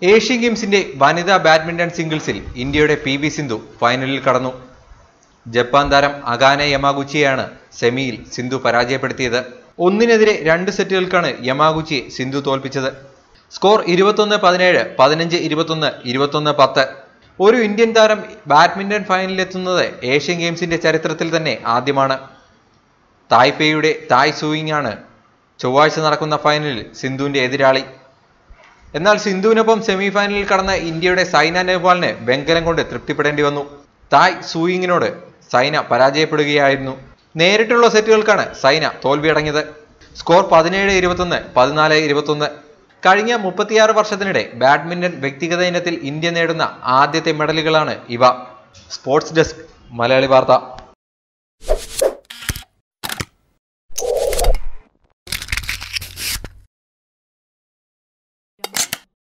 Asian ഗെയിംസിന്റെ വനിതാ badminton സിംഗിൾസിൽ ഇന്ത്യയുടെ പി വി സിന്ധു ഫൈനലിൽ കടന്നു ജപ്പാൻ താരം അഗാനെ യമാഗുച്ചിയെയാണ് സെമിയിൽ സിന്ധു പരാജയപ്പെടുത്തിയത് ഒന്നിനെതിരെ രണ്ട് സെറ്റുകൾക്കാണ് യമാഗുച്ചിയെ സിന്ധു തോൽപ്പിച്ചത് സ്കോർ ഇരുപത്തൊന്ന് പതിനേഴ് പതിനഞ്ച് ഇരുപത്തൊന്ന് ഇരുപത്തൊന്ന് പത്ത് ഒരു ഇന്ത്യൻ താരം ബാഡ്മിന്റൺ ഫൈനലിലെത്തുന്നത് ഏഷ്യൻ ഗെയിംസിന്റെ ചരിത്രത്തിൽ തന്നെ ആദ്യമാണ് തായ്പേയുടെ തായ് സൂയിങ് ആണ് ചൊവ്വാഴ്ച നടക്കുന്ന ഫൈനലിൽ സിന്ധുവിന്റെ എതിരാളി എന്നാൽ സിന്ധുവിനൊപ്പം സെമി ഫൈനലിൽ കടന്ന ഇന്ത്യയുടെ സൈന നെഹ്വാളിന് വെങ്കലം കൊണ്ട് തൃപ്തിപ്പെടേണ്ടി വന്നു തായ് സൂയിങ്ങിനോട് സൈന പരാജയപ്പെടുകയായിരുന്നു നേരിട്ടുള്ള സെറ്റുകൾക്കാണ് സൈന തോൽവിയടങ്ങിയത് സ്കോർ പതിനേഴ് ഇരുപത്തൊന്ന് പതിനാല് ഇരുപത്തൊന്ന് കഴിഞ്ഞ മുപ്പത്തിയാറ് വർഷത്തിനിടെ ബാഡ്മിന്റൺ വ്യക്തിഗത ഇനത്തിൽ ഇന്ത്യ നേടുന്ന ആദ്യത്തെ മെഡലുകളാണ് ഇവ സ്പോർട്സ് ഡെസ്ക് മലയാളി വാർത്ത